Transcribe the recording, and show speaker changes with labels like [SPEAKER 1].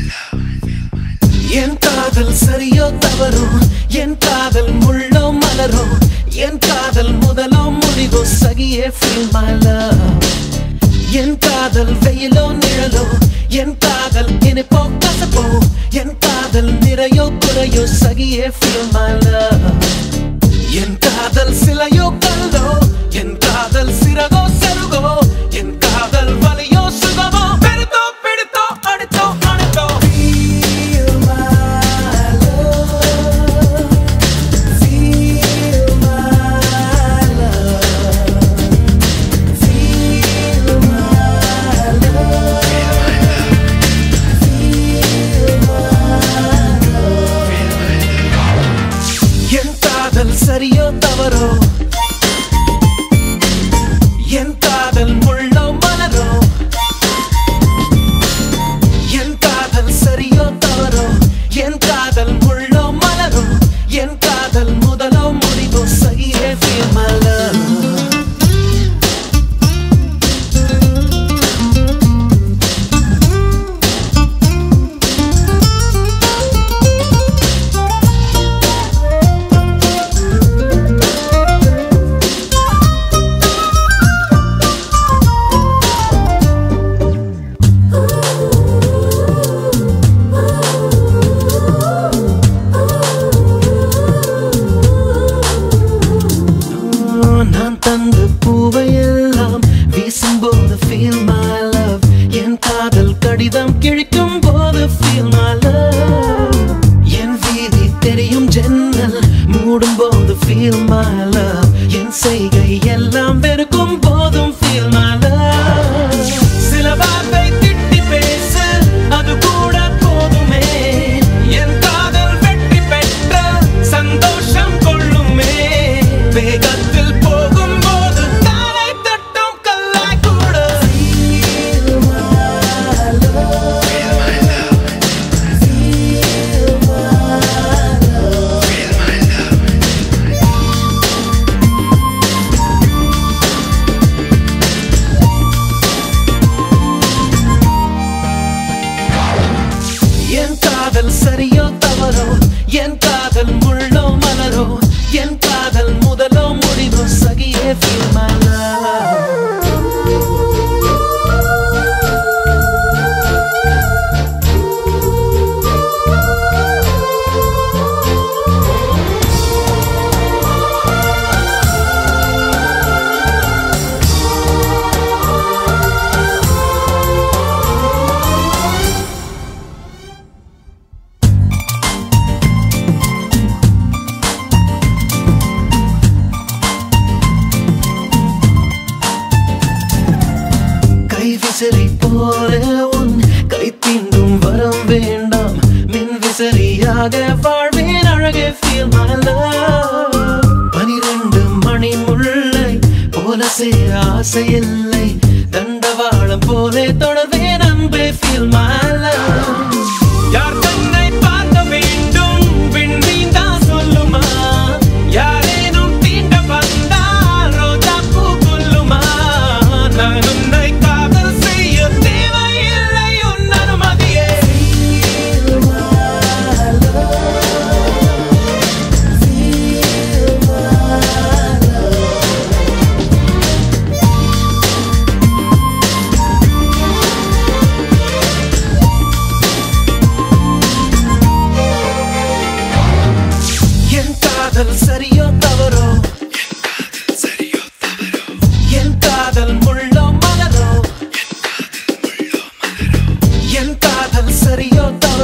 [SPEAKER 1] என் காதல் சரியோ தவறோ என் காதல் முள்ளோ மலரோ என் காதல் முதலோ முடிவோ சகியே feel my love என் காதல் வெயிலோ நிழலோ என் காதல் இனிப்போ கசப்போ என் காதல் நிறையோ குறையோ சகியே feel my love என் காதல் சிலையோ கல்லோ என் காதல் சிறகோ செருகோ என் காதல் வலியோ சுகமோ பெருத்தோ பிடித்தோ அடித்தோ அணைத்தோ Feel my love. Feel my love. Feel my love. என் காதல் சரியோ தவறோ என் காதல் முள்ளோ மலரோ என் காதல் சரியோ தவறோ என் காதல் முள்ளோ மலரோ என் காதல் முதலோ முடிவோ சகியே feel my love நான் தந்த பூவையெல்லாம் வீசும்போது feel my love என் காதல் கடிதம் கிழிக்கும் போது feel my love என் வீதி தெரியும் ஜன்னல் மூடும் போது feel my love என் செய்கை எல்லாம் வெறுக்கும் போதும் feel my love சில வார்த்தை திட்டி பேசு அது கூட போதுமே என் காதல் வெற்றி பெற்ற சந்தோஷம் கொள்ளுமே வேகத்தில் போகும்போது தாரை தட்டும் கல்லாய் கூட என் காதல் சரியோ தவறோ என் காதல் முள்ளோ மலரோ என் காதல் முதலோ முடிவோ சகியே feel my love கை விசிறி போல உன் கை தீண்டும் வரம் வேண்டாம் மின் விசிறியாக வாழ்வேன் அழகே feel my love பனிரெண்டு மணி முல்லை போல சேர ஆசை இல்லை தண்டவாளம் போல தொடர்வேன் அன்பே feel my love யார் தன்னை பார்க்க வேண்டும் விண்மீன் தான் சொல்லுமா யாரேனும் தீண்ட வந்தால் ரோஜா பூ கொல்லுமா நான் உன்னை காதல் செய்ய தேவையில்லை உன் அனுமதியே என் காதல் சரியோ தவறோ என் காதல் முள்ளோ மலரோ என் காதல் சரியோ தவறோ